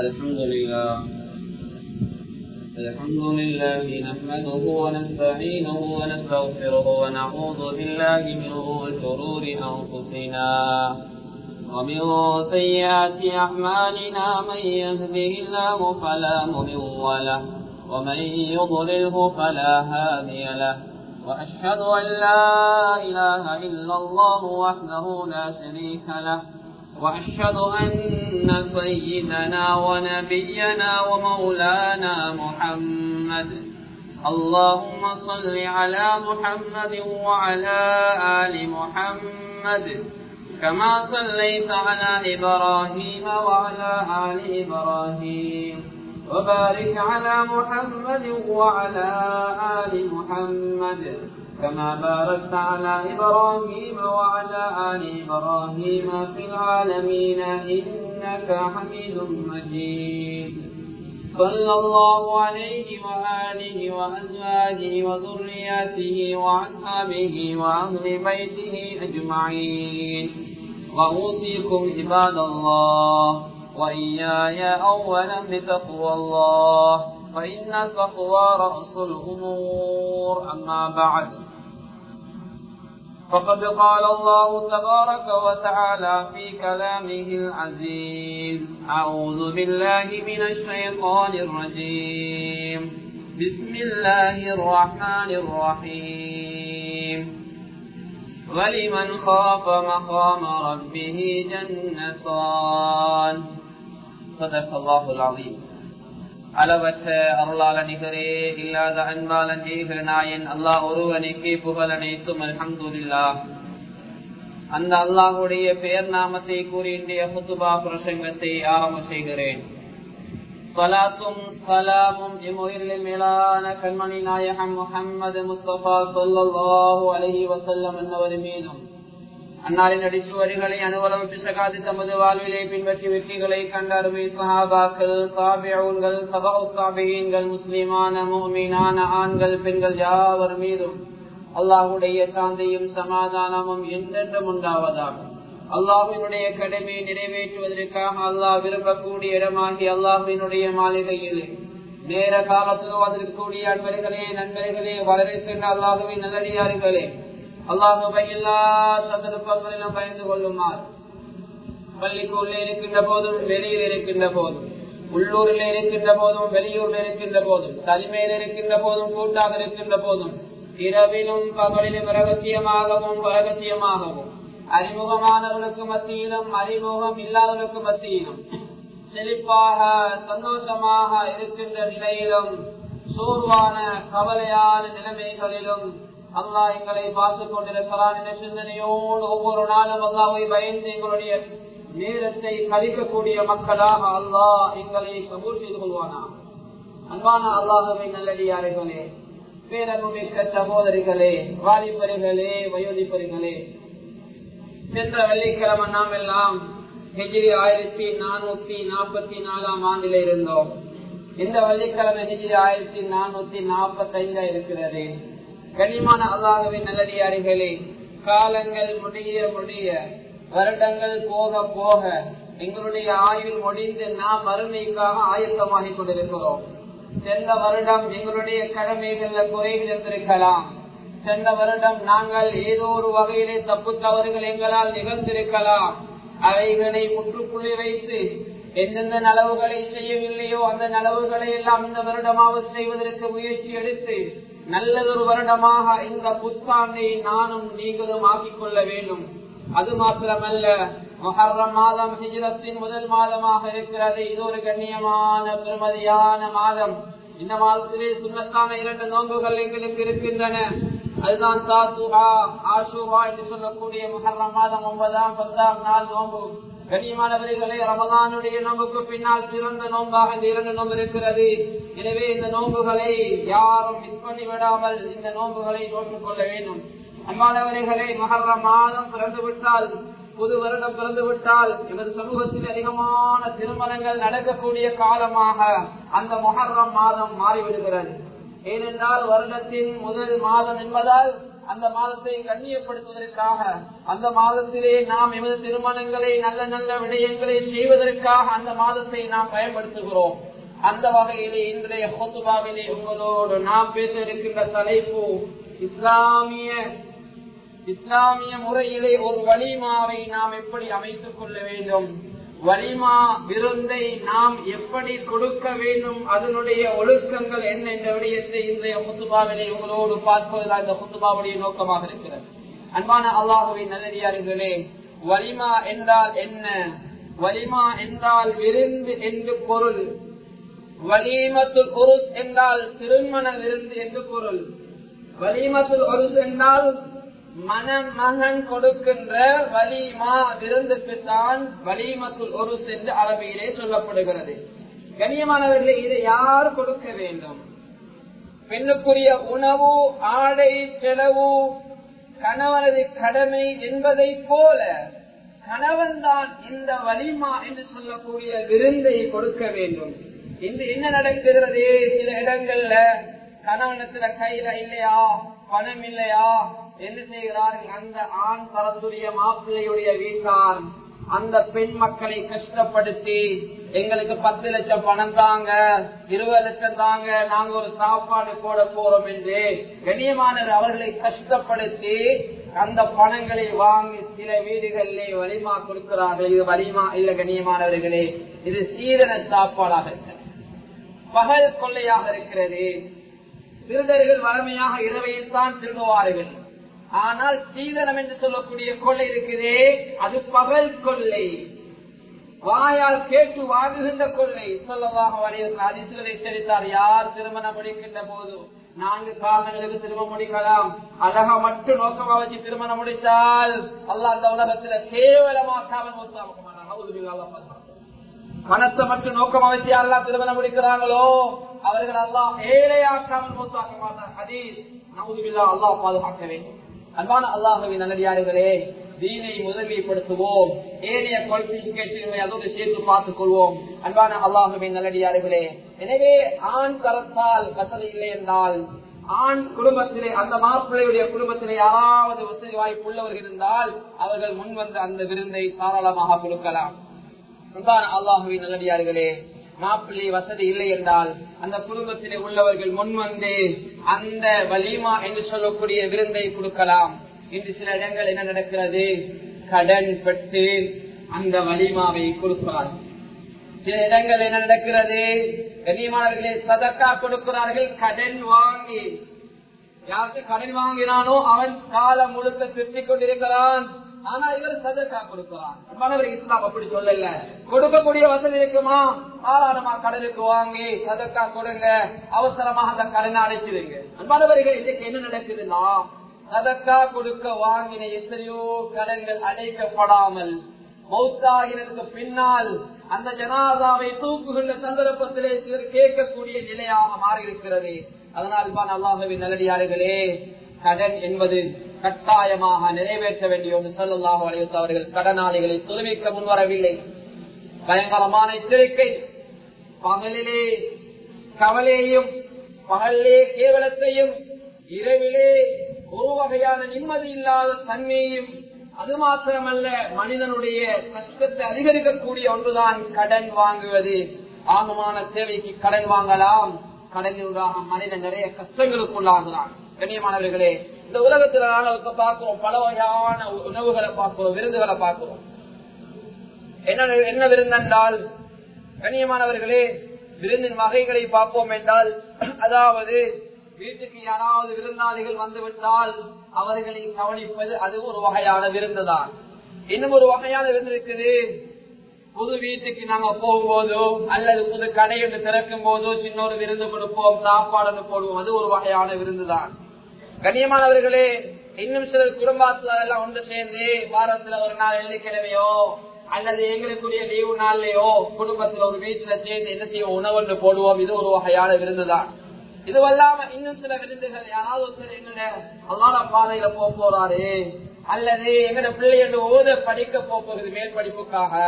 الحمد لله الحمد لله نحمده ونستعينه ونستغفره ونعوذ بالله من شرور أنفسنا ومن سيئات أعمالنا من يهده الله فلا مضل له ومن يضلله فلا هادي له وأشهد أن لا إله إلا الله وحده لا شريك له وأشهد أن سيدنا ونبينا ومولانا محمد اللهم صل على محمد وعلى آل محمد كما صليت على إبراهيم وعلى آل إبراهيم وبارك على محمد وعلى آل محمد كما باركت على إبراهيم وعلى آل إبراهيم في العالمين إنك حميد مجيد صلى الله عليه وآله وأزواجه وذرياته وأصحابه وأهل بيته أجمعين وأوصيكم عباد الله وإياي أولا بتقوى الله فإن التقوى رأس الأمور أما بعد فقد قال الله تبارك وتعالى في كلامه العزيز أعوذ بالله من الشيطان الرجيم بسم الله الرحمن الرحيم ولمن خاف مقام ربه جنتان صدق الله العظيم அளவற்ற அருளால நிகரே இல்லாத அன்பாளன் ஏக நாயன் அல்லாஹ் ஒருவனுக்கு புகழ் அனைத்தும் அல்ஹம்துல்லா அந்த அல்லாஹுடைய பெயர் நாமத்தை கூறி இன்றைய புத்துபா பிரசங்கத்தை ஆரம்ப செய்கிறேன் சலாத்தும் சலாமும் இம்முயிரில் மேலான கண்மணி நாயகம் முகம்மது முஸ்தபா சொல்லல்லாஹு அலஹி வசல்லம் என்னவர் மீதும் அன்னாரின் அடிச்சுவடிகளை அனுவலம் பிசகாதி தமது வாழ்விலை பின்பற்றி வெற்றிகளை கண்டருமை சஹாபாக்கள் தாபியங்கள் சபகு தாபியங்கள் முஸ்லிமான மூமீனான ஆண்கள் பெண்கள் யாவர் மீதும் அல்லாஹுடைய சாந்தியும் சமாதானமும் என்றென்றும் உண்டாவதாக அல்லாஹினுடைய கடமையை நிறைவேற்றுவதற்காக அல்லாஹ் விரும்பக்கூடிய இடமாகி அல்லாஹினுடைய மாளிகையில் நேர காலத்தில் வந்திருக்கக்கூடிய அன்பர்களே நண்பர்களே வளர்க்கின்ற அல்லாஹுவின் நல்லடியார்களே அல்லாஹுவை எல்லா சந்தர்ப்பங்களிலும் பயந்து கொள்ளுமாறு பள்ளிக்கு உள்ளே இருக்கின்ற போதும் வெளியில் இருக்கின்ற போதும் உள்ளூரில் இருக்கின்ற போதும் வெளியூரில் இருக்கின்ற போதும் தனிமையில் இருக்கின்ற போதும் கூட்டாக இருக்கின்ற போதும் இரவிலும் பகலிலும் ரகசியமாகவும் பரகசியமாகவும் அறிமுகமானவர்களுக்கு மத்தியிலும் அறிமுகம் இல்லாதவர்களுக்கு மத்தியிலும் செழிப்பாக சந்தோஷமாக இருக்கின்ற நிலையிலும் சோர்வான கவலையான நிலைமைகளிலும் அல்லாஹ் எங்களை பார்த்துக் கொண்டிருக்கிறான் என்ற சிந்தனையோடு ஒவ்வொரு நாளும் அல்லாவை பயந்து எங்களுடைய நேரத்தை கழிக்கக்கூடிய மக்களாக அல்லாஹ் எங்களை கபூர் செய்து கொள்வானா அன்பான அல்லாஹவை நல்லடியார்களே பேரன்புமிக்க சகோதரிகளே வாலிபர்களே வயோதிப்பர்களே சென்ற வெள்ளிக்கிழமை நாம் எல்லாம் ஹெஜிரி ஆயிரத்தி நானூத்தி நாற்பத்தி நாலாம் ஆண்டில இருந்தோம் இந்த வெள்ளிக்கிழமை ஹெஜிரி ஆயிரத்தி நானூத்தி நாற்பத்தி ஐந்தா இருக்கிறது கனிமான அல்லாஹவின் நல்லடியாரிகளே காலங்கள் முடிய முடிய வருடங்கள் போக போக எங்களுடைய ஆயுள் முடிந்து நாம் வறுமைக்காக ஆயத்தமாகிக் கொண்டிருக்கிறோம் சென்ற வருடம் எங்களுடைய கடமைகள்ல குறைகள் இருந்திருக்கலாம் சென்ற வருடம் நாங்கள் ஏதோ ஒரு வகையிலே தப்பு தவறுகள் எங்களால் நிகழ்ந்திருக்கலாம் அவைகளை முற்றுப்புள்ளி வைத்து எந்தெந்த நலவுகளை செய்யவில்லையோ அந்த நலவுகளை எல்லாம் இந்த வருடமாவது செய்வதற்கு முயற்சி எடுத்து நல்லதொரு வருடமாக இந்த புத்தாண்டை நானும் நீங்களும் ஆக்கிக் கொள்ள வேண்டும் அது மாத்திரமல்ல மொஹர்ரம் மாதம் ஹிஜரத்தின் முதல் மாதமாக இருக்கிறது இது ஒரு கண்ணியமான பெருமதியான மாதம் இந்த மாதத்திலே சுண்ணத்தான இரண்டு நோன்புகள் எங்களுக்கு இருக்கின்றன அதுதான் தாத்துஹா ஆஷூரா என்று சொல்லக்கூடிய மொஹர்ரம் மாதம் ஒன்பதாம் பத்தாம் நாள் நோன்பு கண்ணியமானவர்களே ரமதானுடைய நோம்புக்கு பின்னால் சிறந்த நோம்பாக இந்த இரண்டு நோம்பு இருக்கிறது எனவே இந்த நோன்புகளை யாரும் மிஸ் பண்ணி விடாமல் இந்த நோன்புகளை நோக்கிக் கொள்ள வேண்டும் அன்பானவர்களே மகர மாதம் பிறந்து விட்டால் புது வருடம் பிறந்து விட்டால் எமது சமூகத்தில் அதிகமான திருமணங்கள் நடக்கக்கூடிய காலமாக அந்த மொஹர்ரம் மாதம் மாறிவிடுகிறது ஏனென்றால் வருடத்தின் முதல் மாதம் என்பதால் அந்த மாதத்தை கண்ணியப்படுத்துவதற்காக அந்த மாதத்திலே நாம் எமது திருமணங்களை நல்ல நல்ல விடயங்களை செய்வதற்காக அந்த மாதத்தை நாம் பயன்படுத்துகிறோம் அந்த வகையிலே இன்றைய ஹொத்துபாவிலே உங்களோடு நாம் பேச இருக்கின்ற தலைப்பு இஸ்லாமிய இஸ்லாமிய முறையிலே ஒரு வலிமாவை நாம் எப்படி அமைத்துக் கொள்ள வேண்டும் வலிமா விருந்தை நாம் எப்படி கொடுக்க வேண்டும் அதனுடைய ஒழுக்கங்கள் என்ன என்ற விடயத்தை இன்றைய முத்துபாவிலே உங்களோடு பார்ப்பதுதான் இந்த முத்துபாவுடைய நோக்கமாக இருக்கிறது அன்பான அல்லாஹுவின் நல்லடியார்களே வலிமா என்றால் என்ன வலிமா என்றால் விருந்து என்று பொருள் வலிமத்துல் உருஸ் என்றால் திருமண விருந்து என்று பொருள் வலிமத்துல் உருஸ் என்றால் மணமகன் கொடுக்கின்ற வலிமா விருந்துக்குத்தான் வலிமத்துல் உருஸ் என்று அரபியிலே சொல்லப்படுகிறது கண்ணியமானவர்களே இதை யார் கொடுக்க வேண்டும் பெண்ணுக்குரிய உணவு ஆடை செலவு கணவனது கடமை என்பதை போல கணவன் தான் இந்த வலிமா என்று சொல்லக்கூடிய விருந்தை கொடுக்க வேண்டும் இன்று என்ன நடக்கிறது சில இடங்கள்ல கணவனத்துல கையில இல்லையா பணம் இல்லையா என்ன செய்கிறார்கள் அந்த ஆண் தரத்துடைய மாப்பிள்ளையுடைய வீட்டார் அந்த பெண் மக்களை கஷ்டப்படுத்தி எங்களுக்கு பத்து லட்சம் பணம் தாங்க இருபது லட்சம் தாங்க நாங்க ஒரு சாப்பாடு போட போறோம் என்று கண்ணியமானவர் அவர்களை கஷ்டப்படுத்தி அந்த பணங்களை வாங்கி சில வீடுகளிலே வலிமா கொடுக்கிறார்கள் இது வலிமா இல்ல கண்ணியமானவர்களே இது சீரண சாப்பாடாக இருக்கிறது பகல் கொள்ளையாக இருக்கிறது திருடர்கள் வறுமையாக இரவையில் தான் திருடுவார்கள் ஆனால் சீதனம் என்று சொல்லக்கூடிய கொள்ளை இருக்குதே அது பகல் கொள்ளை வாயால் கேட்டு வாங்குகின்ற கொள்ளை சொல்லவாக வரையிருந்த அதிசுகளை தெரிவித்தார் யார் திருமணம் முடிக்கின்ற போது நான்கு காரணங்களுக்கு திருமணம் முடிக்கலாம் அழகா மட்டும் நோக்கமா வச்சு திருமணம் முடித்தால் அல்ல அந்த உலகத்துல கேவலமாக்காமல் மூத்தாமக்கமான பணத்தை மட்டும் நோக்கமா வச்சு யாரெல்லாம் திருமணம் முடிக்கிறாங்களோ அவர்கள் எல்லாம் ஏழையாக்காமல் மூத்தாக்க மாட்டார் ஹதீஸ் நவுதுபில்லா அல்லாஹ் பாதுகாக்க வேண்டும் அன்பான அல்லாஹுவின் நல்லடியார்களே தீனை முதன்மைப்படுத்துவோம் ஏனைய குவாலிபிகேஷன்களை அதோடு சேர்த்து பார்த்துக் கொள்வோம் அன்பான அல்லாஹுவின் நல்லடியார்களே எனவே ஆண் கரத்தால் வசதி இல்லை என்றால் ஆண் குடும்பத்திலே அந்த மாப்பிள்ளையுடைய குடும்பத்திலே யாராவது வசதி வாய்ப்பு உள்ளவர்கள் இருந்தால் அவர்கள் முன் வந்து அந்த விருந்தை தாராளமாக கொடுக்கலாம் அல்லாஹுவின் நல்லடியார்களே மாப்பிள்ளை வசதி இல்லை என்றால் அந்த குடும்பத்திலே உள்ளவர்கள் முன்வந்து அந்த வலிமா என்று சொல்லக்கூடிய விருந்தை கொடுக்கலாம் இன்று சில இடங்கள் என்ன நடக்கிறது கடன் பெற்று அந்த வலிமாவை கொடுக்கிறார் சில இடங்கள் என்ன நடக்கிறது கண்ணியமானவர்களே சதக்கா கொடுக்கிறார்கள் கடன் வாங்கி யாருக்கு கடன் வாங்கினானோ அவன் காலம் முழுக்க திருத்திக் கொண்டிருக்கிறான் ஆனா இவர் சதக்கா கொடுக்கிறான் அன்பானவர் இஸ்லாம் அப்படி சொல்லல கொடுக்கக்கூடிய வசதி இருக்குமா தாராளமா கடலுக்கு வாங்கி சதக்கா கொடுங்க அவசரமாக அந்த கடனை அடைச்சிடுங்க அன்பானவர்கள் இதுக்கு என்ன நடக்குதுன்னா சதக்கா கொடுக்க வாங்கின எத்தனையோ கடன்கள் அடைக்கப்படாமல் மௌத்தாகினதுக்கு பின்னால் அந்த ஜனாதாவை தூக்குகின்ற சந்தர்ப்பத்திலே சிலர் கேட்கக்கூடிய நிலையாக மாறி இருக்கிறது அதனால் தான் அல்லாஹவின் நல்லடியார்களே கடன் என்பது கட்டாயமாக நிறைவேற்ற வேண்டிய ஒன்று சொல்லலாக வலியுறுத்த அவர்கள் கடனாளிகளை துணிவிக்க முன்வரவில்லை பயங்கரமான எச்சரிக்கை பகலிலே கவலையையும் பகலிலே கேவலத்தையும் இரவிலே ஒரு வகையான நிம்மதி இல்லாத தன்மையையும் அது மாத்திரமல்ல மனிதனுடைய கஷ்டத்தை அதிகரிக்கக்கூடிய ஒன்றுதான் கடன் வாங்குவது ஆகமான தேவைக்கு கடன் வாங்கலாம் கடனினூடாக மனிதன் நிறைய கஷ்டங்களுக்கு உள்ளாகிறான் கண்ணியமானவர்களே இந்த உலகத்துல நாங்கள் பார்க்கிறோம் பல வகையான உணவுகளை பார்க்கிறோம் விருந்துகளை பார்க்கிறோம் என்ன என்ன விருந்தென்றால் கண்ணியமானவர்களே விருந்தின் வகைகளை பார்ப்போம் என்றால் அதாவது வீட்டுக்கு யாராவது விருந்தாளிகள் வந்துவிட்டால் அவர்களை கவனிப்பது அது ஒரு வகையான விருந்துதான் இன்னும் ஒரு வகையான விருந்து இருக்குது புது வீட்டுக்கு நாங்க போகும்போதோ அல்லது புது கடை ஒன்று திறக்கும் போதோ சின்ன ஒரு விருந்து கொடுப்போம் சாப்பாடு போடுவோம் அது ஒரு வகையான விருந்துதான் கண்ணியமானவர்களே இன்னும் சிலர் குடும்பத்துல எல்லாம் ஒன்று சேர்ந்து வாரத்துல ஒரு நாள் வெள்ளிக்கிழமையோ அல்லது எங்களுக்குரிய லீவு நாள்லயோ குடும்பத்துல ஒரு வீட்டுல சேர்ந்து என்ன செய்வோம் உணவு போடுவோம் இது ஒரு வகையான விருந்துதான் இதுவல்லாம இன்னும் சில விருந்துகள் யாராவது ஒருத்தர் எங்கட அல்லாத பாதையில போக போறாரு அல்லது எங்கட பிள்ளை என்று ஓத படிக்க போகுது மேல் படிப்புக்காக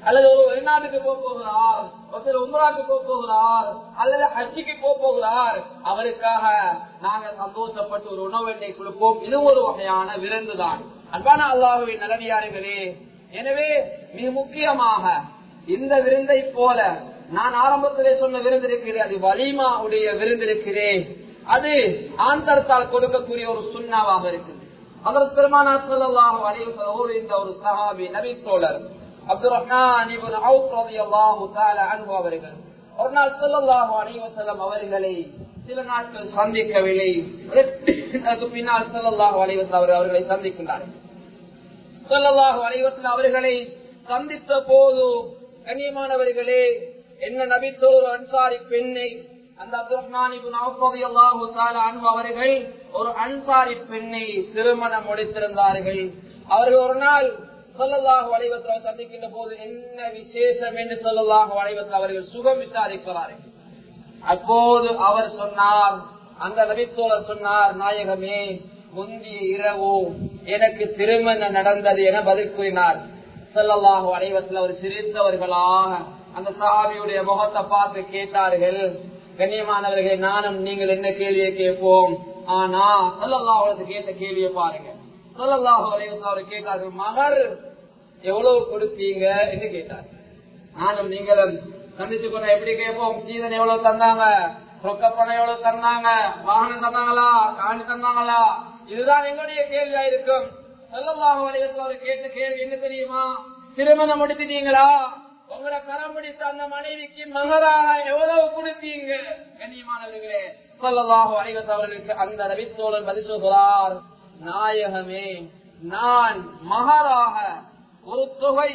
அல்லது ஒரு வெளிநாட்டுக்கு போக போகிறார் ஒருத்தர் உமராக்கு போக போகிறார் அல்லது ஹஜ்ஜிக்கு போக போகிறார் அவருக்காக நாங்க சந்தோஷப்பட்டு ஒரு உணவெண்ணை கொடுப்போம் இது ஒரு வகையான விருந்து தான் அன்பான அல்லாஹுவின் நல்லடியார்களே எனவே மிக முக்கியமாக இந்த விருந்தை போல நான் ஆரம்பத்திலே சொன்ன விருந்து இருக்கிறேன் அது வலிமா உடைய விருந்து இருக்கிறேன் அது ஆந்தரத்தால் கொடுக்கக்கூடிய ஒரு சுண்ணாவாக இருக்குது அதற்கு பெருமானா சொல்லலாம் அறிவு இந்த ஒரு சஹாபி நபி தோழர் அப்துல் ரஹ்மான் இப்னு அவுஃப் ரலியல்லாஹு தஆலா அன்ஹு அவர்கள் ஒரு நாள் ஸல்லல்லாஹு அலைஹி வஸல்லம் அவர்களை சில நாட்கள் சந்திக்கவில்லை அதற்கு பின்னால் ஸல்லல்லாஹு அலைஹி வஸல்லம் அவர்களை சந்திக்கின்றார்கள் ஸல்லல்லாஹு அலைஹி வஸல்லம் அவர்களை சந்தித்த போது கண்ணியமானவர்களே என்ன நபித்தோர் அன்சாரி பெண்ணை அந்த அப்துல் ரஹ்மான் இப்னு அவுஃப் ரலியல்லாஹு தஆலா அன்ஹு அவர்கள் ஒரு அன்சாரி பெண்ணை திருமணம் முடித்திருந்தார்கள் அவர்கள் ஒரு நாள் சொல்லல்லாஹு வளைவத்தில் சந்திக்கின்ற போது என்ன விசேஷம் என்று சொல்லல்லாஹு வளைவத்தில் அவர்கள் சுகம் விசாரிக்கிறார்கள் அப்போது அவர் சொன்னார் அந்த நபித்தோழர் சொன்னார் நாயகமே முந்திய இரவு எனக்கு திருமணம் நடந்தது என பதில் கூறினார் சொல்லல்லாஹு வளைவத்தில் அவர் சிரித்தவர்களாக அந்த சாமியுடைய முகத்தை பார்த்து கேட்டார்கள் கண்ணியமானவர்களை நானும் நீங்கள் என்ன கேள்வியை கேட்போம் ஆனா சொல்லல்லாஹு கேட்ட கேள்வியை பாருங்க சொல்லல்லாஹு வளைவத்தில் அவர் கேட்டார்கள் மகர் எவ்வளவு கொடுத்தீங்க என்று கேட்டார் நானும் நீங்களும் சந்திச்சு கொண்ட எப்படி கேட்போம் சீதன் எவ்வளவு தந்தாங்க ரொக்க பணம் எவ்வளவு தந்தாங்க வாகனம் தந்தாங்களா காணி தந்தாங்களா இதுதான் எங்களுடைய கேள்வியா இருக்கும் சொல்லல்லாஹு வளைவத்தில் அவர் கேட்ட கேள்வி என்ன தெரியுமா திருமணம் முடித்துட்டீங்களா உங்களோட கரம் பிடித்த அந்த மனைவிக்கு மகராக எவ்வளவு கொடுத்தீங்க கண்ணியமானவர்களே சொல்லல்லாஹு வளைவத்தில் அவர்களுக்கு அந்த ரவித்தோழன் பதில் சொல்கிறார் நாயகமே நான் மகராக ஒரு தொகை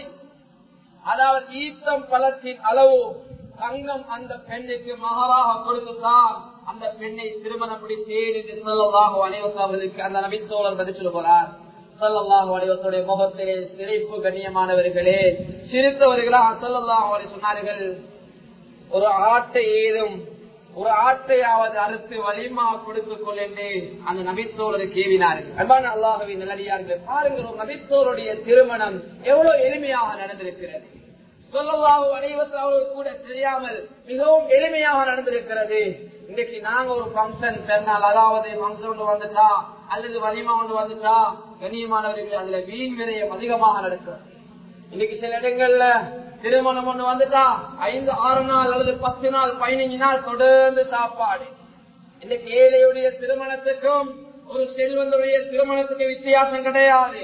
அதாவது ஈத்தம் பழத்தின் அளவு தங்கம் அந்த பெண்ணுக்கு மகராக கொடுத்துதான் அந்த பெண்ணை திருமணம் முடித்தேன் என்று சொல்லலாக அனைவருக்கு அந்த நபித்தோழர் பதில் சொல்லுகிறார் சொல்லல்லாஹு அலைவத்துடைய முகத்திலே சிரிப்பு கண்ணியமானவர்களே சிரித்தவர்களாக சொல்லல்லாஹு அலை சொன்னார்கள் ஒரு ஆட்டை ஏதும் ஒரு ஆட்டையாவது அறுத்து வலிமா கொடுத்துக் கொள்ளென்று அந்த நபித்தோழரை கேவினார்கள் அன்பான அல்லாஹவின் நல்லடியார்கள் பாருங்கள் ஒரு நபித்தோருடைய திருமணம் எவ்வளவு எளிமையாக நடந்திருக்கிறது சொல்லவாக அனைவத்தில் அவர்கள் கூட தெரியாமல் மிகவும் எளிமையாக நடந்திருக்கிறது இன்னைக்கு நாங்க ஒரு பங்கன் சொன்னால் அதாவது பங்கன் ஒன்று வந்துட்டா அல்லது வலிமா ஒன்று வந்துட்டா கண்ணியமானவர்கள் அதுல வீண் விரயம் அதிகமாக நடக்கிறது இன்னைக்கு சில இடங்கள்ல திருமணம் ஒண்ணு வந்துட்டா ஐந்து ஆறு நாள் அல்லது பத்து நாள் பதினைஞ்சு நாள் தொடர்ந்து சாப்பாடு இன்னைக்கு ஏழையுடைய திருமணத்துக்கும் ஒரு செல்வந்தருடைய திருமணத்துக்கு வித்தியாசம் கிடையாது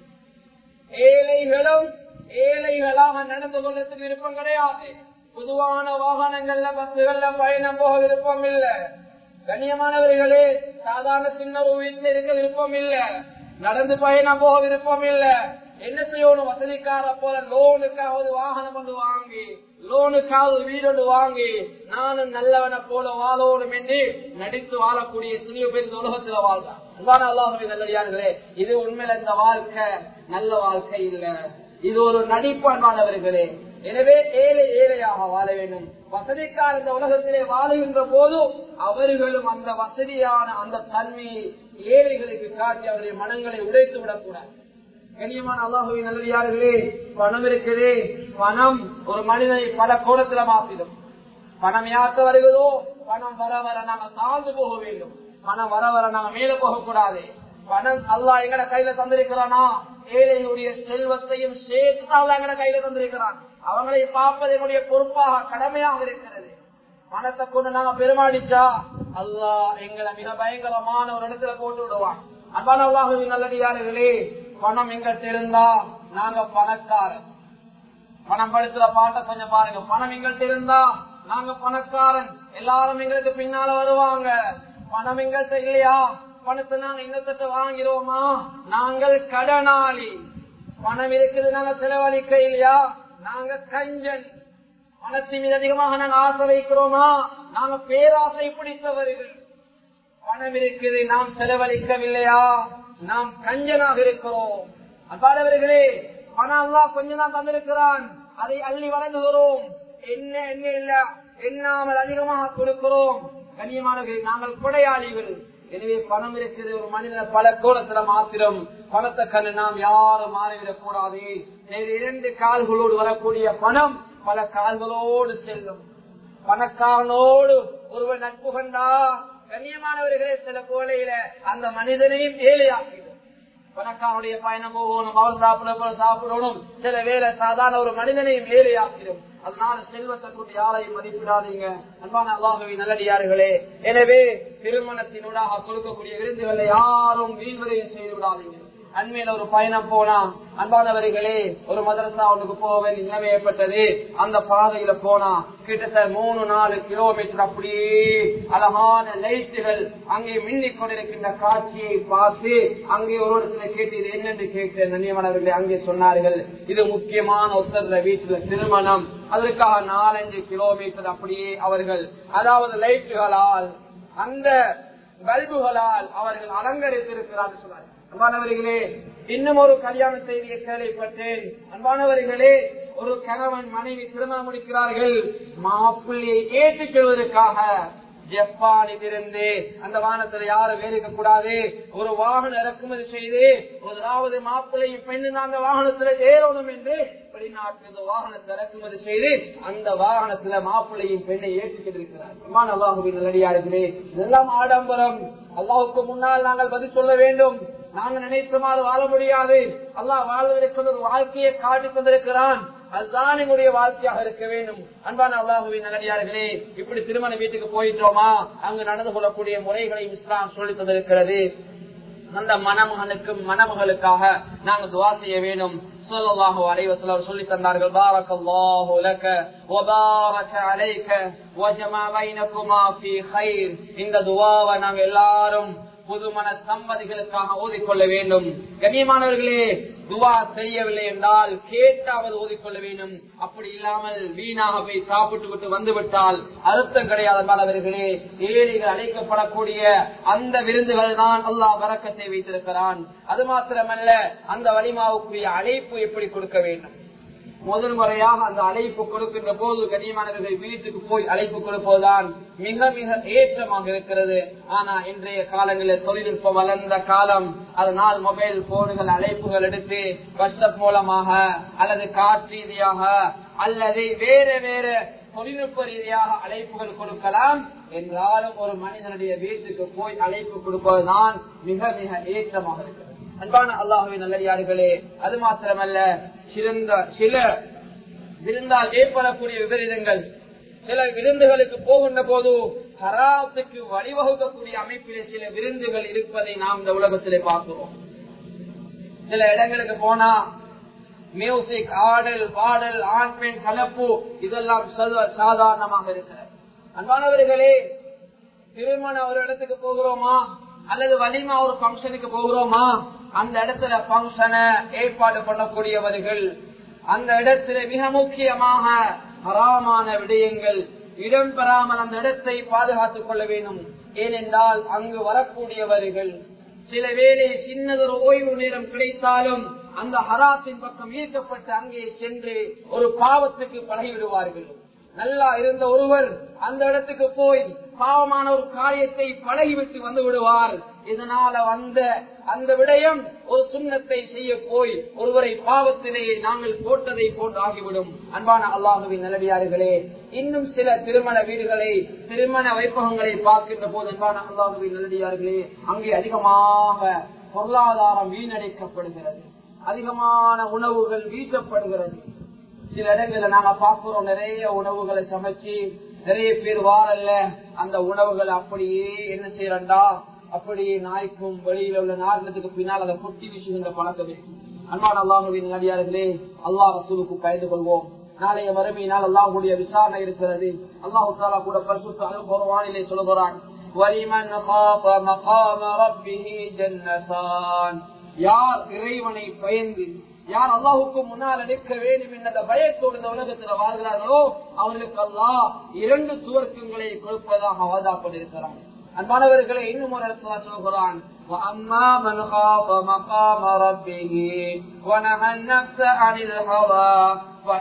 ஏழைகளும் ஏழைகளாக நடந்து கொள்றதுக்கு விருப்பம் கிடையாது பொதுவான வாகனங்கள்ல பஸ்ஸுகள்ல பயணம் போக விருப்பம் இல்ல கண்ணியமானவர்களே சாதாரண சின்ன ஒரு வீட்டுல இருக்க விருப்பம் இல்ல நடந்து பயணம் போக விருப்பம் இல்ல என்ன செய்யணும் வசதிக்கார போல லோனுக்காவது வாகனம் ஒன்று வாங்கி லோனுக்காவது வீடு வாங்கி நானும் நல்லவனை போல வாழணும் என்று நடித்து வாழக்கூடிய சிறிய பேர் இந்த உலகத்துல வாழ்ந்தான் அன்பான அல்லாஹுவின் நல்லடியார்களே இது உண்மையில இந்த வாழ்க்கை நல்ல வாழ்க்கை இல்ல இது ஒரு நடிப்பு அன்பானவர்களே எனவே ஏழை ஏழையாக வாழ வேண்டும் வசதிக்கார இந்த உலகத்திலே வாழுகின்ற போதும் அவர்களும் அந்த வசதியான அந்த தன்மையை ஏழைகளுக்கு காட்டி அவருடைய மனங்களை உடைத்து விடக்கூடாது கண்ணியமான அல்லாஹுவின் நல்லடியார்களே பணம் இருக்குது பணம் ஒரு மனிதனை பல கோணத்துல மாற்றிடும் பணம் யார்த்த வருகிறதோ பணம் வர வர நாங்க தாழ்ந்து போக வேண்டும் பணம் வர வர நாங்க மேல போகக்கூடாது பணம் அல்லா எங்கட கையில தந்திருக்கிறானா ஏழையுடைய செல்வத்தையும் சேர்த்து தான் எங்கட கையில தந்திருக்கிறான் அவங்களை பார்ப்பது என்னுடைய பொறுப்பாக கடமையாக இருக்கிறது பணத்தை கொண்டு நாங்க பெருமாடிச்சா அல்லா எங்களை மிக பயங்கரமான ஒரு இடத்துல போட்டு விடுவான் அன்பான அல்லாஹுவின் நல்லடியார்களே பணம் எங்கிட்ட இருந்தா நாங்க பணக்காரன் பணம் படுத்துற பாட்டை கொஞ்சம் பாருங்க பணம் எங்கள்கிட்ட இருந்தா நாங்க பணக்காரன் எல்லாரும் எங்களுக்கு பின்னால வருவாங்க பணம் எங்கள்கிட்ட இல்லையா பணத்தை நாங்க இன்னத்தட்ட வாங்கிறோமா நாங்கள் கடனாளி பணம் இருக்குது நாங்க செலவழிக்க இல்லையா நாங்க கஞ்சன் பணத்தின் மீது அதிகமாக நாங்க ஆசை வைக்கிறோமா நாங்க பேராசை பிடித்தவர்கள் பணம் இருக்குது நாம் செலவழிக்கவில்லையா நாம் கஞ்சனாக இருக்கிறோம் அப்பாடவர்களே பணம் அல்லா கொஞ்சம் தான் தந்திருக்கிறான் அதை அள்ளி வழங்குகிறோம் என்ன என்ன இல்ல எண்ணாமல் அதிகமாக கொடுக்கிறோம் கண்ணியமானவர்கள் நாங்கள் கொடையாளிகள் எனவே பணம் இருக்கிறது ஒரு மனிதன் பல கோலத்துல மாத்திரம் பணத்தை கண்டு நாம் யாரும் மாறிவிடக் கூடாது இரண்டு கால்களோடு வரக்கூடிய பணம் பல கால்களோடு செல்லும் பணக்காரனோடு ஒருவர் நட்பு கண்டா கண்ணியமானவர்களே சில கோலையில அந்த மனிதனையும் ஏழையாக்கிடும் பணக்காரனுடைய பயணம் போகணும் அவள் சாப்பிட போல சாப்பிடணும் சில வேலை சாதாரண ஒரு மனிதனையும் ஏழையாக்கிடும் அதனால செல்வத்தை கொண்டு யாரையும் மதிப்பிடாதீங்க அன்பான அல்லாஹவி நல்லடியார்களே எனவே திருமணத்தினூடாக கொடுக்கக்கூடிய விருந்துகளை யாரும் வீண்வரையும் செய்து விடாதீங்க அண்மையில ஒரு பயணம் போனா அன்பானவர்களே ஒரு மதரசா ஒன்றுக்கு போக வேண்டிய நிலைமை ஏற்பட்டது அந்த பாதையில போனா கிட்டத்தட்ட மூணு நாலு கிலோமீட்டர் அப்படியே அழகான லைட்டுகள் அங்கே மின்னிக் கொண்டிருக்கின்ற காட்சியை பார்த்து அங்கே ஒரு இடத்துல கேட்டு இது என்னென்று கேட்ட நன்னியமானவர்களே அங்கே சொன்னார்கள் இது முக்கியமான ஒருத்தர் வீட்டுல திருமணம் அதற்காக நாலஞ்சு கிலோமீட்டர் அப்படியே அவர்கள் அதாவது லைட்டுகளால் அந்த பல்புகளால் அவர்கள் அலங்கரித்திருக்கிறார்கள் சொன்னார்கள் அன்பானவர்களே இன்னும் ஒரு கல்யாண செய்தியை கேள்விப்பட்டேன் அன்பானவர்களே ஒரு கணவன் மனைவி திருமணம் முடிக்கிறார்கள் மாப்பிள்ளையை ஏற்றுக் கொள்வதற்காக ஜப்பானில் இருந்து அந்த வாகனத்துல யாரும் வேலைக்க கூடாது ஒரு வாகனம் இறக்குமதி செய்து முதலாவது மாப்பிள்ளையும் பெண்ணு அந்த வாகனத்துல ஏறணும் என்று வெளிநாட்டு வாகனத்தை இறக்குமதி செய்து அந்த வாகனத்துல மாப்பிள்ளையும் பெண்ணை ஏற்றுக்கிட்டிருக்கிறார் அல்லாஹுவின் நல்லடியார்களே இதெல்லாம் ஆடம்பரம் அல்லாவுக்கு முன்னால் நாங்கள் பதில் சொல்ல வேண்டும் நாங்கள் நினைத்தமாறு வாழ முடியாது அல்லாஹ் வாழ்வதற்கு ஒரு வாழ்க்கையை காட்டி கொண்டிருக்கிறான் அதுதான் எங்களுடைய வாழ்க்கையாக இருக்க வேண்டும் அன்பான அல்லாஹுவின் நல்லடியார்களே இப்படி திருமண வீட்டுக்கு போயிட்டோமா அங்கு நடந்து கொள்ளக்கூடிய முறைகளை இஸ்லாம் சொல்லி தந்திருக்கிறது அந்த மணமகனுக்கும் மணமகளுக்காக நாங்கள் துவா செய்ய வேண்டும் சொல்லல்லாஹு அலைவசல் சொல்லி தந்தார்கள் பாரக் அல்லாஹு லக வபாரக அலைக வஜமா பைனகுமா ஃபீ கைர் இந்த துவாவை நாங்க எல்லாரும் புதுமண சம்பதிகளுக்காக ஓதிக்கொள்ள வேண்டும் கண்ணியமானவர்களே துவா செய்யவில்லை என்றால் கேட்டாவது ஓதிக்கொள்ள வேண்டும் அப்படி இல்லாமல் வீணாக போய் சாப்பிட்டு விட்டு வந்து விட்டால் அழுத்தம் கிடையாத மாணவர்களே ஏழைகள் அழைக்கப்படக்கூடிய அந்த விருந்துகள் தான் அல்லாஹ் வரக்கத்தை வைத்திருக்கிறான் அது மாத்திரமல்ல அந்த வலிமாவுக்குரிய அழைப்பு எப்படி கொடுக்க வேண்டும் முதல் முறையாக அந்த அழைப்பு கொடுக்கின்ற போது கனியமானவர்கள் வீட்டுக்கு போய் அழைப்பு கொடுப்பதுதான் மிக மிக ஏற்றமாக இருக்கிறது ஆனா இன்றைய காலங்களில் தொழில்நுட்பம் வளர்ந்த காலம் அதனால் மொபைல் போனுகள் அழைப்புகள் எடுத்து வாட்ஸ்அப் மூலமாக அல்லது காற்று ரீதியாக அல்லது வேற வேற தொழில்நுட்ப ரீதியாக அழைப்புகள் கொடுக்கலாம் என்றாலும் ஒரு மனிதனுடைய வீட்டுக்கு போய் அழைப்பு கொடுப்பதுதான் மிக மிக ஏற்றமாக இருக்கிறது அன்பான அல்லாஹுவின் நல்லடியார்களே அது மாத்திரமல்ல சிறந்த சில விருந்தால் ஏற்படக்கூடிய விபரீதங்கள் சில விருந்துகளுக்கு போகின்ற போது ஹராத்துக்கு வழிவகுக்கக்கூடிய அமைப்பிலே சில விருந்துகள் இருப்பதை நாம் இந்த உலகத்திலே பார்க்கிறோம் சில இடங்களுக்கு போனா மியூசிக் ஆடல் பாடல் ஆண் பெண் கலப்பு இதெல்லாம் சாதாரணமாக இருக்கிறது அன்பானவர்களே திருமணம் ஒரு இடத்துக்கு போகிறோமா அல்லது வலிமா ஒரு பங்கனுக்கு போகிறோமா அந்த இடத்துல பங்கனை ஏற்பாடு பண்ணக்கூடியவர்கள் அந்த இடத்துல மிக முக்கியமாக ஹராமான விடயங்கள் இடம்பெறாமல் அந்த இடத்தை பாதுகாத்துக் கொள்ள வேண்டும் ஏனென்றால் அங்கு வரக்கூடியவர்கள் சில வேளை சின்னதொரு ஓய்வு நேரம் கிடைத்தாலும் அந்த ஹராத்தின் பக்கம் ஈர்க்கப்பட்டு அங்கே சென்று ஒரு பாவத்துக்கு பழகிவிடுவார்கள் நல்லா இருந்த ஒருவர் அந்த இடத்துக்கு போய் பாவமான ஒரு காரியத்தை பழகிவிட்டு வந்து விடுவார் இதனால வந்த அந்த விடயம் ஒரு சுண்ணத்தை செய்ய போய் ஒருவரை பாவத்திலேயே நாங்கள் போட்டதை போன்று ஆகிவிடும் அன்பான அல்லாஹுவின் நல்லடியார்களே இன்னும் சில திருமண வீடுகளை திருமண வைப்பகங்களை பார்க்கின்ற போது அன்பான அல்லாஹுவின் நல்லடியார்களே அங்கே அதிகமாக பொருளாதாரம் வீணடைக்கப்படுகிறது அதிகமான உணவுகள் வீசப்படுகிறது சில இடங்கள்ல நாங்க பாக்குறோம் நிறைய உணவுகளை சமைச்சு நிறைய பேர் வாரல்ல அந்த உணவுகளை அப்படியே என்ன செய்யறா அப்படியே நாய்க்கும் வெளியில உள்ள நாகத்துக்கு பின்னால் அதை கொட்டி வீசுகின்ற பழக்கம் இருக்கு அன்பான அல்லாஹுவின் நடிகார்களே அல்லாஹ் ரசூலுக்கு பயந்து கொள்வோம் நாளைய வறுமையினால் அல்லாஹுடைய விசாரணை இருக்கிறது அல்லாஹு தாலா கூட பரிசுத்த அனுபவானிலே சொல்லுகிறான் وَلِمَنْ خَافَ مَقَامَ رَبِّهِ جَنَّتَانِ யார் இறைவனை பயந்து யார் அல்லாஹுக்கு முன்னால் நிற்க வேண்டும் என்ற பயத்தோடு இந்த உலகத்தில் வாழ்கிறார்களோ அவர்களுக்கு அல்லாஹ் இரண்டு சுவர்க்கங்களை கொடுப்பதாக வாதாப்பட்டிருக்கிறான் அன்பானவர்களை இன்னும் ஒரு இடத்துல சொல்கிறான் وَأَمَّا مَنْ خَافَ مَقَامَ رَبِّهِ وَنَهَى النَّفْسَ عَنِ الْهَوَى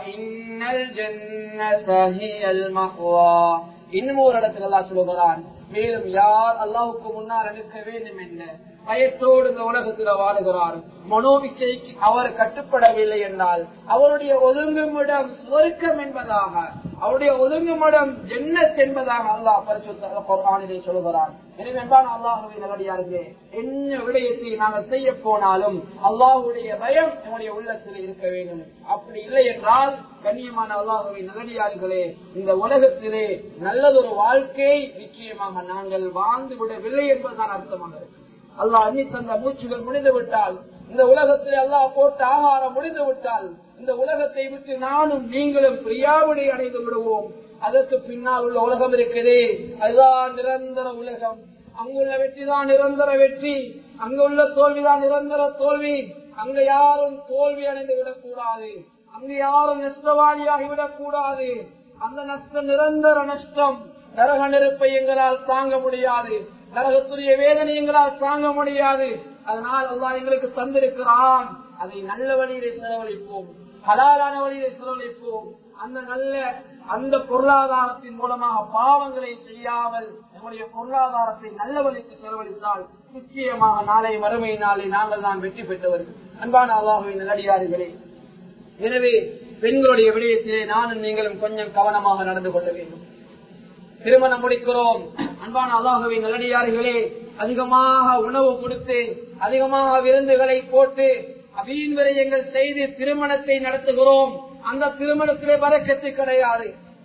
فَإِنَّ الْجَنَّةَ هِيَ الْمَأْوَى இன்னும் ஒரு இடத்துல அல்லாஹ் சொல்கிறான் மேலும் யார் அல்லாஹுக்கு முன்னால் நிற்க வேண்டும் என்ன பயத்தோடு இந்த உலகத்தில் வாழுகிறார் மனோவிச்சைக்கு அவர் கட்டுப்படவில்லை என்றால் அவருடைய ஒதுங்குமிடம் சுவர்க்கம் என்பதாக அவருடைய ஒதுங்குமிடம் ஜென்னத் என்பதாக அல்லாஹ் பரிசுத்த குர்ஆனிலே சொல்கிறார் எனவே அன்பான அல்லாஹுவை நல்லடியார்களே என்ன விடயத்தை நாங்கள் செய்ய போனாலும் அல்லாஹுடைய பயம் நம்முடைய உள்ளத்தில் இருக்க வேண்டும் அப்படி இல்லை என்றால் கண்ணியமான அல்லாஹுவை நல்லடியார்களே இந்த உலகத்திலே நல்லதொரு வாழ்க்கையை நிச்சயமாக நாங்கள் வாழ்ந்து விடவில்லை என்பதுதான் அர்த்தமாக இருக்கு அல்லாஹ் அன்னி தந்த மூச்சுகள் முடிந்து விட்டால் இந்த உலகத்தில் அல்லாஹ் போட்ட ஆகாரம் முடிந்து விட்டால் இந்த உலகத்தை விட்டு நானும் நீங்களும் பிரியாவிடை அடைந்து விடுவோம் அதற்கு பின்னால் உள்ள உலகம் இருக்குது அதுதான் நிரந்தர உலகம் அங்குள்ள வெற்றி தான் நிரந்தர வெற்றி அங்குள்ள தோல்விதான் நிரந்தர தோல்வி அங்க யாரும் தோல்வி அடைந்து விடக்கூடாது அங்கு யாரும் நஷ்டவாளியாகி விடக்கூடாது அந்த நஷ்டம் நிரந்தர நஷ்டம் நரக நெருப்பை எங்களால் தாங்க முடியாது நரகத்துடைய வேதனை எங்களால் தாங்க முடியாது அதனால் அல்லாஹ் எங்களுக்கு தந்திருக்கிறான் அதை நல்ல வழியிலே செலவழிப்போம் ஹலாலான வழியிலே செலவழிப்போம் அந்த நல்ல அந்த பொருளாதாரத்தின் மூலமாக பாவங்களை செய்யாமல் நம்முடைய பொருளாதாரத்தை நல்ல வழிக்கு செலவழித்தால் நிச்சயமாக நாளை மறுமை நாளை நாங்கள் தான் வெற்றி பெற்றவர்கள் அன்பான அல்லாஹுவின் நல்லடியார்களே எனவே பெண்களுடைய விடயத்திலே நானும் நீங்களும் கொஞ்சம் கவனமாக நடந்து கொள்ள வேண்டும் திருமணம் முடிக்கிறோம் அன்பான அல்லாஹுவின் நல்லடியார்களே அதிகமாக உணவு கொடுத்து அதிகமாக விருந்துகளை போட்டு வீண் விரயங்கள் செய்து திருமணத்தை நடத்துகிறோம் அந்த திருமணத்திலே வரக்கத்து கிடையாது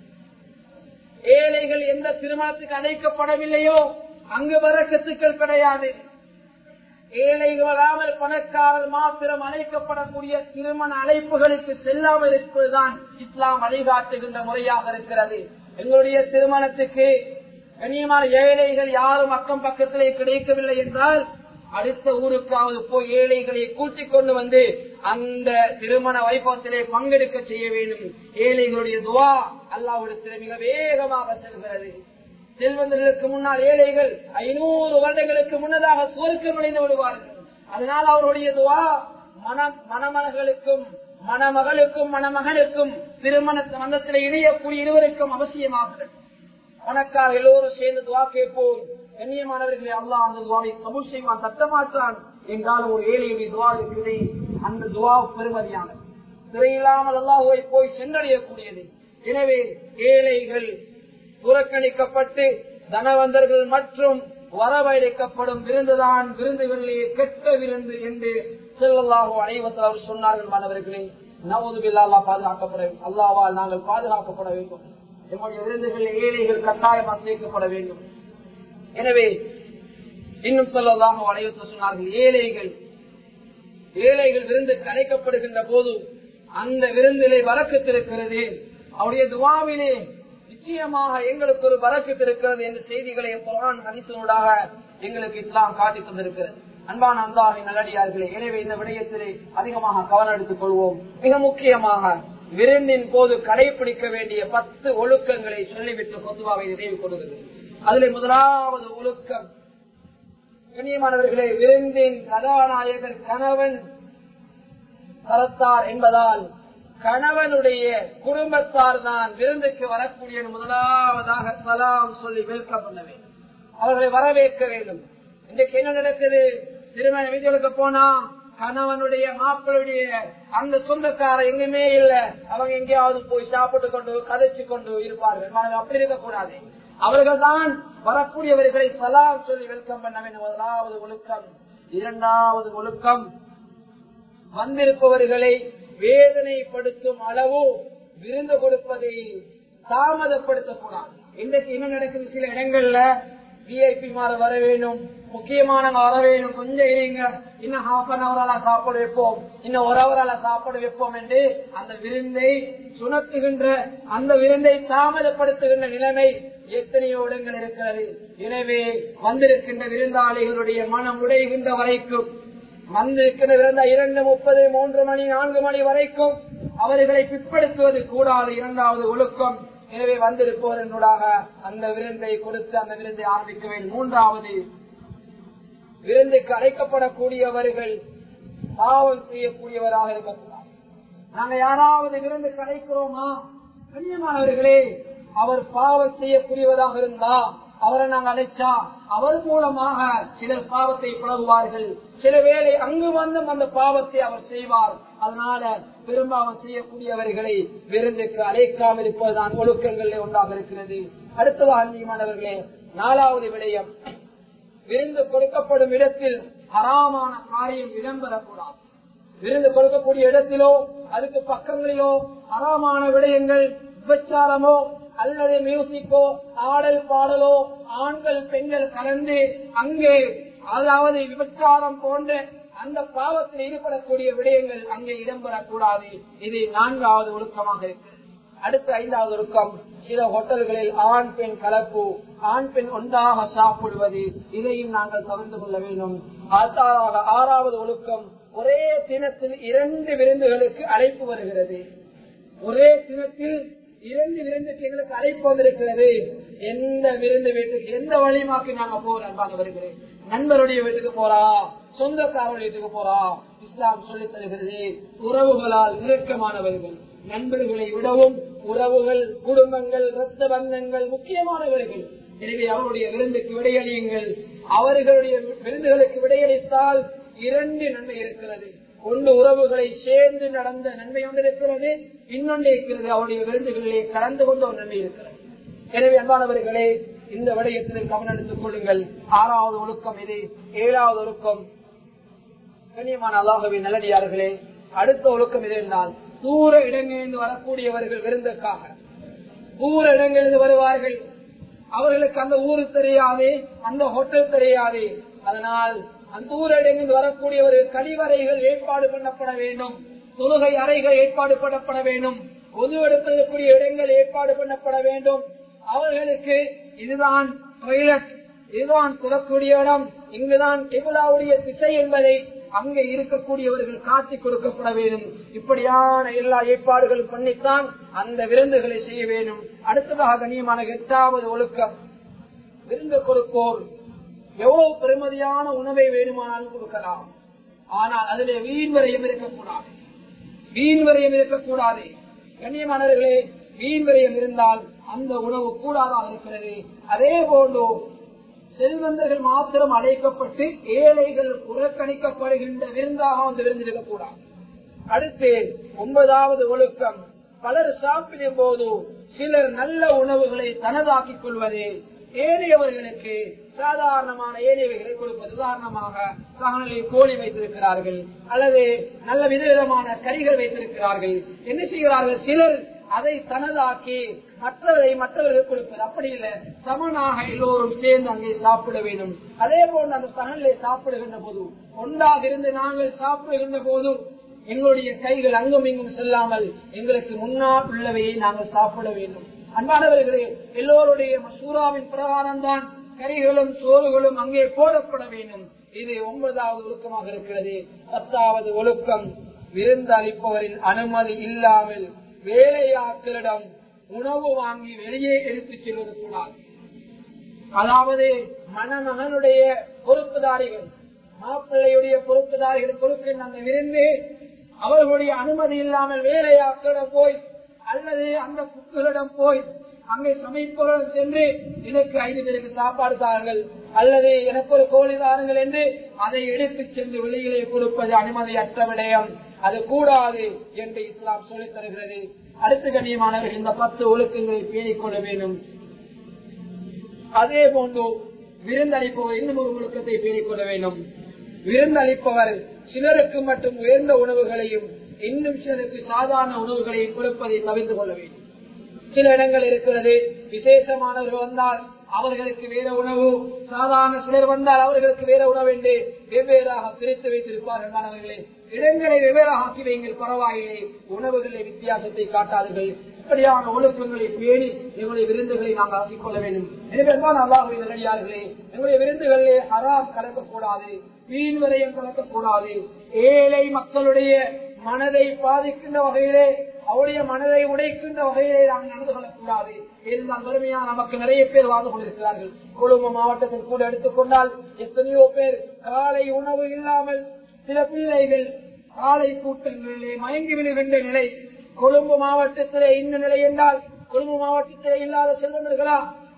ஏழைகள் எந்த திருமணத்துக்கு அழைக்கப்படவில்லையோ அங்கு வரக்கத்துக்கள் கிடையாது ஏழைகள் வராமல் பணக்காரர் மாத்திரம் அழைக்கப்படக்கூடிய திருமண அழைப்புகளுக்கு செல்லாமல் இருப்பதுதான் இஸ்லாம் வழிகாட்டுகின்ற முறையாக இருக்கிறது எங்களுடைய திருமணத்துக்கு கண்ணியமான ஏழைகள் யாரும் அக்கம் பக்கத்திலே கிடைக்கவில்லை என்றால் அடுத்த ஊருக்காவது போய் ஏழைகளை கூட்டிக் கொண்டு வந்து அந்த திருமண வைபவத்திலே பங்கெடுக்க செய்ய வேண்டும் ஏழைகளுடைய துவா அல்லாவிடத்தில் மிக வேகமாக செல்கிறது செல்வந்தர்களுக்கு முன்னால் ஏழைகள் ஐநூறு வருடங்களுக்கு முன்னதாக சுவர்க்கம் அடைந்து விடுவார்கள் அதனால் அவருடைய துவா மன மணமகளுக்கும் மணமகளுக்கும் மணமகனுக்கும் திருமண சம்பந்தத்தில் இணையக்கூடிய இருவருக்கும் அவசியமாகிறது பணக்கார எல்லோரும் சேர்ந்து துவா கேட்போம் கண்ணியமானவர்களை அல்லாஹ் அந்த துவாவை கபூல் செய்வான் தட்டமாற்றான் என்றாலும் ஒரு ஏழையுடைய துவா இருக்கிறது அந்த துவா பெருமதியானது திரையில்லாமல் அல்லாஹுவை போய் சென்றடையக்கூடியது எனவே ஏழைகள் புறக்கணிக்கப்பட்டு தனவந்தர்கள் மற்றும் வரவழைக்கப்படும் விருந்துதான் விருந்துகளிலே கெட்ட விருந்து என்று செல்லல்லாஹோ அனைவத்தில் அவர் சொன்னார்கள் மாணவர்களே நவதுபில்லா அல்லா பாதுகாக்கப்பட அல்லாவால் நாங்கள் பாதுகாக்கப்பட வேண்டும் நம்முடைய விருந்துகளில் ஏழைகள் கட்டாயமாக சேர்க்கப்பட வேண்டும் எனவே இன்னும் சொல்லலாக அனைவத்தில் சொன்னார்கள் ஏழைகள் ஏழைகள் விருந்து கலைக்கப்படுகின்ற போது அந்த விருந்திலே வரக்கத்திருக்கிறது அவருடைய துவாவிலே நிச்சயமாக எங்களுக்கு ஒரு வரக்கத்து இருக்கிறது என்ற செய்திகளை குரான் ஹரிசனூடாக எங்களுக்கு இஸ்லாம் காட்டித் தந்திருக்கிறது அன்பான அந்தாவின் நல்லடியார்களே எனவே இந்த விடயத்திலே அதிகமாக கவனம் எடுத்துக் கொள்வோம் மிக முக்கியமாக விருந்தின் போது கடைபிடிக்க வேண்டிய பத்து ஒழுக்கங்களை சொல்லிவிட்டு சொத்துவாவை நிறைவு கொள்கிறது அதில் முதலாவது ஒழுக்கம் கண்ணியமானவர்களே விருந்தின் கதாநாயகர் கணவன் தரத்தார் என்பதால் கணவனுடைய குடும்பத்தார் தான் விருந்துக்கு வரக்கூடிய முதலாவதாக சலாம் சொல்லி வெல்கம் பண்ண வேண்டும் அவர்களை வரவேற்க வேண்டும் இன்றைக்கு என்ன நடக்குது திருமண வீதிகளுக்கு போனா கணவனுடைய மாப்பிளுடைய அந்த சொந்தக்கார எங்குமே இல்ல அவங்க எங்கேயாவது போய் சாப்பிட்டு கொண்டு கதைச்சு கொண்டு இருப்பார்கள் அப்படி இருக்கக்கூடாது அவர்கள் தான் வரக்கூடியவர்களை சலாம் சொல்லி வெல்கம் பண்ண வேண்டும் முதலாவது ஒழுக்கம் இரண்டாவது ஒழுக்கம் வந்திருப்பவர்களை வேதனைப்படுத்தும் அளவு விருந்து கொடுப்பதை தாமதப்படுத்தக்கூடாது இன்றைக்கு என்ன நடக்குது சில இடங்கள்ல விஐபி மாற வர வேணும் முக்கியமானவங்க வர வேணும் கொஞ்சம் இருங்க இன்னும் ஹாஃப் அன் அவரால சாப்பாடு வைப்போம் இன்னும் ஒரு அவரால சாப்பாடு வைப்போம் என்று அந்த விருந்தை சுணத்துகின்ற அந்த விருந்தை தாமதப்படுத்துகின்ற நிலைமை எத்தனையோ இடங்கள் இருக்கிறது எனவே வந்திருக்கின்ற விருந்தாளிகளுடைய மனம் உடைகின்ற வரைக்கும் வந்திருக்கிற விருந்த இரண்டு முப்பது மூன்று மணி நான்கு மணி வரைக்கும் அவர்களை பிற்படுத்துவது கூடாது இரண்டாவது ஒழுக்கம் எனவே வந்திருப்பவர்களாக அந்த விருந்தை கொடுத்து அந்த விருந்தை ஆரம்பிக்க வேண்டும் மூன்றாவது விருந்துக்கு அழைக்கப்படக்கூடியவர்கள் பாவம் செய்யக்கூடியவராக இருக்கக்கூடாது நாங்க யாராவது விருந்துக்கு அழைக்கிறோமா கண்ணியமானவர்களே அவர் பாவம் செய்யக்கூடியவராக இருந்தா அவரை நாங்கள் அழைச்சா அவர் மூலமாக சிலர் பாவத்தை பழகுவார்கள் சில வேளை அங்கு வந்தும் அந்த பாவத்தை அவர் செய்வார் அதனால பெரும்பாவம் செய்யக்கூடியவர்களை விருந்துக்கு அழைக்காமல் இருப்பதுதான் ஒழுக்கங்களில் ஒன்றாக இருக்கிறது அடுத்ததாக அந்நியமானவர்களே நாலாவது விடயம் விருந்து கொடுக்கப்படும் இடத்தில் ஹராமான காரியம் இடம்பெறக்கூடாது விருந்து கொடுக்கக்கூடிய இடத்திலோ அதுக்கு பக்கங்களிலோ ஹராமான விடயங்கள் விபச்சாரமோ அல்லது மியூசிக்கோ ஆடல் பாடலோ ஆண்கள் பெண்கள் கலந்து அங்கே அதாவது விபச்சாரம் போன்ற அந்த பாவத்தில் ஈடுபடக்கூடிய விடயங்கள் அங்கே இடம்பெறக்கூடாது இது நான்காவது ஒழுக்கமாக இருக்கு அடுத்த ஐந்தாவது ஒழுக்கம் சில ஹோட்டல்களில் ஆண் பெண் கலப்பு ஆண் பெண் ஒன்றாக சாப்பிடுவது இதையும் நாங்கள் தவிர்த்து கொள்ள வேண்டும் அடுத்ததாக ஆறாவது ஒழுக்கம் ஒரே தினத்தில் இரண்டு விருந்துகளுக்கு அழைப்பு வருகிறது ஒரே தினத்தில் இரண்டு விருந்துக்கு எங்களுக்கு அழைப்பு வந்திருக்கிறது எந்த விருந்து வீட்டுக்கு எந்த வழிமாக்கு நாங்க போறோம் அன்பாக வருகிறேன் நண்பருடைய வீட்டுக்கு போறா சொந்தக்காரருடைய வீட்டுக்கு போறா இஸ்லாம் சொல்லித் தருகிறது உறவுகளால் நெருக்கமானவர்கள் நண்பர்களை விடவும் உறவுகள் குடும்பங்கள் ரத்த பந்தங்கள் முக்கியமானவர்கள் எனவே அவருடைய விருந்துக்கு விடையளியுங்கள் அவர்களுடைய விருந்துகளுக்கு விடையளித்தால் இரண்டு நன்மை இருக்கிறது ஒன்று உறவுகளை சேர்ந்து நடந்த நன்மை ஒன்று இருக்கிறது இன்னொன்று இருக்கிறது அவருடைய விருந்துகளிலே கலந்து கொண்ட ஒரு நன்மை இருக்கிறது எனவே அன்பானவர்களே இந்த விடயத்தில் கவனம் எடுத்துக் கொள்ளுங்கள் ஆறாவது ஒழுக்கம் இது ஏழாவது ஒழுக்கம் கண்ணியமான அல்லாஹவின் நல்லடியார்களே அடுத்த ஒழுக்கம் இது என்றால் தூர இடங்களிலிருந்து வரக்கூடியவர்கள் விருந்துக்காக தூர இடங்களிலிருந்து வருவார்கள் அவர்களுக்கு அந்த ஊரு தெரியாது அந்த ஹோட்டல் தெரியாது அதனால் அந்த ஊர இடங்களில் வரக்கூடியவர்கள் கழிவறைகள் ஏற்பாடு பண்ணப்பட வேண்டும் தொழுகை அறைகள் ஏற்பாடு பண்ணப்பட வேண்டும் பொது எடுப்பதற்குரிய இடங்கள் ஏற்பாடு பண்ணப்பட வேண்டும் அவர்களுக்கு இதுதான் டொய்லெட் இதுதான் புறக்கூடிய இடம் இங்குதான் கிபுலாவுடைய திசை என்பதை அங்கே இருக்கக்கூடியவர்கள் காட்டி கொடுக்கப்பட வேண்டும் இப்படியான எல்லா ஏற்பாடுகளும் பண்ணித்தான் அந்த விருந்துகளை செய்ய வேண்டும் அடுத்ததாக கண்ணியமான எட்டாவது ஒழுக்கம் விருந்து கொடுப்போர் எவ்வளவு பெருமதியான உணவை வேணுமானாலும் கொடுக்கலாம் ஆனால் அதிலே வீண் வரையும் இருக்கக்கூடாது வீண் வரையும் இருக்கக்கூடாது கண்ணியமானவர்களே வீண் வரையும் இருந்தால் அந்த உணவு கூடாதாக இருக்கிறது அதே போன்று செல்வந்தர்கள் மாத்திரம் அழைக்கப்பட்டு ஏழைகள் புறக்கணிக்கப்படுகின்ற விருந்தாக வந்து விருந்திருக்க கூடாது அடுத்து ஒன்பதாவது ஒழுக்கம் பலர் சாப்பிடும் போது சிலர் நல்ல உணவுகளை தனதாக்கிக் கொள்வது ஏனையவர்களுக்கு சாதாரணமான ஏனையவைகளை கொடுப்பது உதாரணமாக சாணலில் கோழி வைத்திருக்கிறார்கள் அல்லது நல்ல விதவிதமான கறிகள் வைத்திருக்கிறார்கள் என்ன செய்கிறார்கள் சிலர் அதை தனதாக்கி மற்றவரை மற்றவர்கள் கொடுப்பது அப்படி இல்லை சமனாக எல்லோரும் சேர்ந்து அங்கே சாப்பிட வேண்டும் அதே போன்று அந்த சகனிலே சாப்பிடுகின்ற போது ஒன்றாக இருந்து நாங்கள் சாப்பிடுகின்ற போது எங்களுடைய கைகள் அங்கும் இங்கும் செல்லாமல் எங்களுக்கு முன்னால் உள்ளவையை நாங்கள் சாப்பிட வேண்டும் அன்பானவர்களே எல்லோருடைய மசூராவின் பிரகாரம் தான் கறிகளும் சோறுகளும் அங்கே போடப்பட வேண்டும் இது ஒன்பதாவது ஒழுக்கமாக இருக்கிறது பத்தாவது ஒழுக்கம் விருந்து அளிப்பவரின் அனுமதி இல்லாமல் வேலையாட்களிடம் உணவு வாங்கி வெளியே எடுத்துச் செல்வது கூடாது அதாவது மணமகனுடைய பொறுப்புதாரிகள் மாப்பிள்ளையுடைய பொறுப்புதாரிகள் கொடுக்கின்ற அந்த விருந்து அவர்களுடைய அனுமதி இல்லாமல் வேலையாட்களிடம் போய் அல்லது அந்த குக்குகளிடம் போய் அங்கே சமைப்பவர்கள் சென்று எனக்கு ஐந்து பேருக்கு சாப்பாடு தாருங்கள் அல்லது எனக்கு ஒரு கோழி தாருங்கள் என்று அதை எடுத்துச் சென்று வெளியிலே கொடுப்பது அனுமதியற்ற விடயம் அது கூடாது என்று இஸ்லாம் சொல்லித் தருகிறது அடுத்த கண்ணியமானவர்கள் இந்த பத்து ஒழுக்கங்களை பேணிக் கொள்ள வேண்டும் அதே போன்று விருந்தளிப்பவர் இன்னும் ஒரு ஒழுக்கத்தை பேணிக் கொள்ள வேண்டும் விருந்தளிப்பவர் சிலருக்கு மட்டும் உயர்ந்த உணவுகளையும் இன்னும் சிலருக்கு சாதாரண உணவுகளையும் கொடுப்பதை தவிர்த்து கொள்ள வேண்டும் சில இடங்கள் இருக்கிறது விசேஷமானவர்கள் வந்தால் அவர்களுக்கு வேற உணவு சாதாரண சிலர் வந்தால் அவர்களுக்கு வேற உணவு என்று வெவ்வேறாக பிரித்து வைத்திருப்பார்கள் மாணவர்களே இடங்களை வெவ்வேறாக ஆக்கி வைங்கள் பரவாயில்லை உணவுகளை வித்தியாசத்தை காட்டாதீர்கள் இப்படியான ஒழுக்கங்களை பேணி எங்களுடைய விருந்துகளை நாங்கள் ஆக்கிக் கொள்ள வேண்டும் எனவே தான் அல்லாஹுடைய நிலையார்களே எங்களுடைய விருந்துகளிலே ஹராம் கலக்கக்கூடாது வீண் வரையும் கலக்கக்கூடாது ஏழை மக்களுடைய மனதை பாதிக்கின்ற வகையிலே அவருடைய மனதை உடைக்கின்ற வகையிலே நாம் நடந்து கொள்ளக்கூடாது இருந்தால் வறுமையா நமக்கு நிறைய பேர் வாழ்ந்து கொண்டிருக்கிறார்கள் கொழும்பு மாவட்டத்தில் கூட எடுத்துக்கொண்டால் எத்தனையோ பேர் காலை உணவு இல்லாமல் சில பிள்ளைகள் காலை கூட்டங்களிலே மயங்கி விழுகின்ற நிலை கொழும்பு மாவட்டத்திலே இந்த நிலை என்றால் கொழும்பு மாவட்டத்திலே இல்லாத செல்வந்தர்களா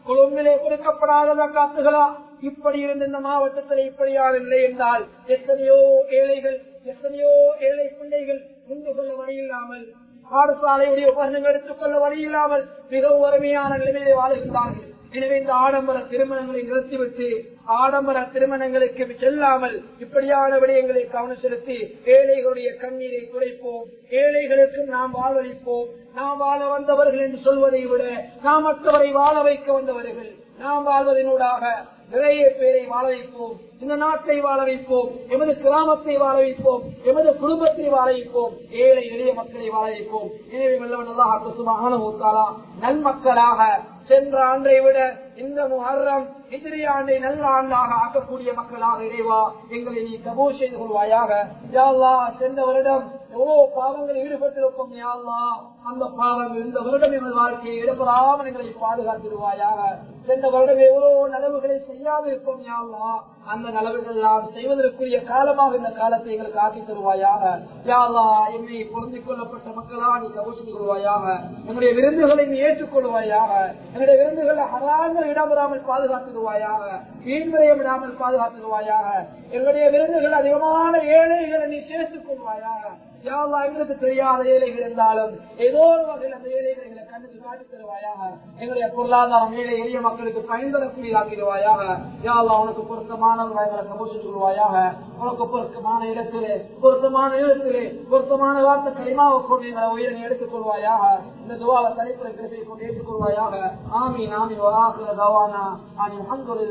கொழும்பிலே கொடுக்கப்படாத ஜக்காத்துகளா இப்படி இருந்த இந்த மாவட்டத்தில் இப்படியான இல்லை என்றால் எத்தனையோ ஏழைகள் எத்தனையோ ஏழை பிள்ளைகள் முந்து கொள்ள வழியில்லாமல் பாடசாலையுடைய உபகரணங்கள் எடுத்துக்கொள்ள வழியில்லாமல் மிகவும் வறுமையான நிலைமையிலே வாழுகின்றார்கள் எனவே இந்த ஆடம்பர திருமணங்களை நிறுத்திவிட்டு ஆடம்பர திருமணங்களுக்கு செல்லாமல் இப்படியான விடயங்களை கவனம் செலுத்தி ஏழைகளுடைய கண்ணீரை துடைப்போம் ஏழைகளுக்கு நாம் வாழ்வளிப்போம் நாம் வாழ வந்தவர்கள் என்று சொல்வதை விட நாம் மற்றவரை வாழ வைக்க வந்தவர்கள் நாம் வாழ்வதனூடாக நிறைய பேரை வாழ வைப்போம் இந்த நாட்டை வாழ வைப்போம் எமது கிராமத்தை வாழ வைப்போம் எமது குடும்பத்தை வாழ வைப்போம் ஏழை எளிய மக்களை வாழ வைப்போம் எனவே வல்லவன் அல்லாஹ் சுபஹானஹு வ தஆலா நல்மக்களாக சென்ற ஆண்டை விட இந்த முஹர்ரம் எதிரி ஆண்டை நல்ல ஆண்டாக ஆக்கக்கூடிய மக்களாக இறைவா எங்களை நீ கபூர் செய்து கொள்வாயாக யா அல்லாஹ் சென்ற வருடம் எவ்வளவு பாவங்கள் ஈடுபட்டிருப்போம் யா அல்லாஹ் அந்த பாவங்கள் இந்த வருடம் எமது வாழ்க்கையை இடப்படாமல் எங்களை பாதுகாத்திருவாயாக சென்ற வருடம் எவ்வளவு நலவுகளை செய்யாது இருப்போம் யா அல்லாஹ் அந்த நலவுகள் எல்லாம் செய்வதற்குரிய காலமாக இந்த காலத்தை எங்களுக்கு ஆக்கி தருவாயாக யா அல்லாஹ் எம்மை பொருந்திக் கொள்ளப்பட்ட மக்களா நீ கபூர் செய்து கொள்வாயாக எங்களுடைய விருந்துகளை நீ ஏற்றுக்கொள்வாயாக எங்களுடைய விருந்துகளை ஹராங்கள் இடம்பெறாமல் பாதுகாத்துடுவாயாக வீண்வரையம் விடாமல் பாதுகாத்துடுவாயாக எங்களுடைய விருந்துகள் அதிகமான ஏழைகளை நீ சேர்த்துக் கொள்வாயாக யாவா எங்களுக்கு தெரியாத ஏழைகள் இருந்தாலும் ஏதோ ஒரு வகையில் அந்த ஏழைகளை எங்களை கண்ணுக்கு காட்டி தருவாயாக எங்களுடைய பொருளாதாரம் ஏழை எளிய மக்களுக்கு பயன்படக்கூடியதாக்கிடுவாயாக யாவா உனக்கு பொருத்தமானவர்கள் எங்களை கபோஷித்து கொள்வாயாக உனக்கு பொருத்தமான இடத்திலே பொருத்தமான இடத்திலே பொருத்தமான வார்த்தை களிமாவை கொண்டு எங்களை உயிரை எடுத்துக் கொள்வாயாக இந்த துவாவை தனிப்புற கிருப்பை கொண்டு ஏற்றுக்கொள்வாயாக ஆமீன் ஆமீன் வராசுல தவானா ஆமீன் அல்ஹம்துலில்லாஹ்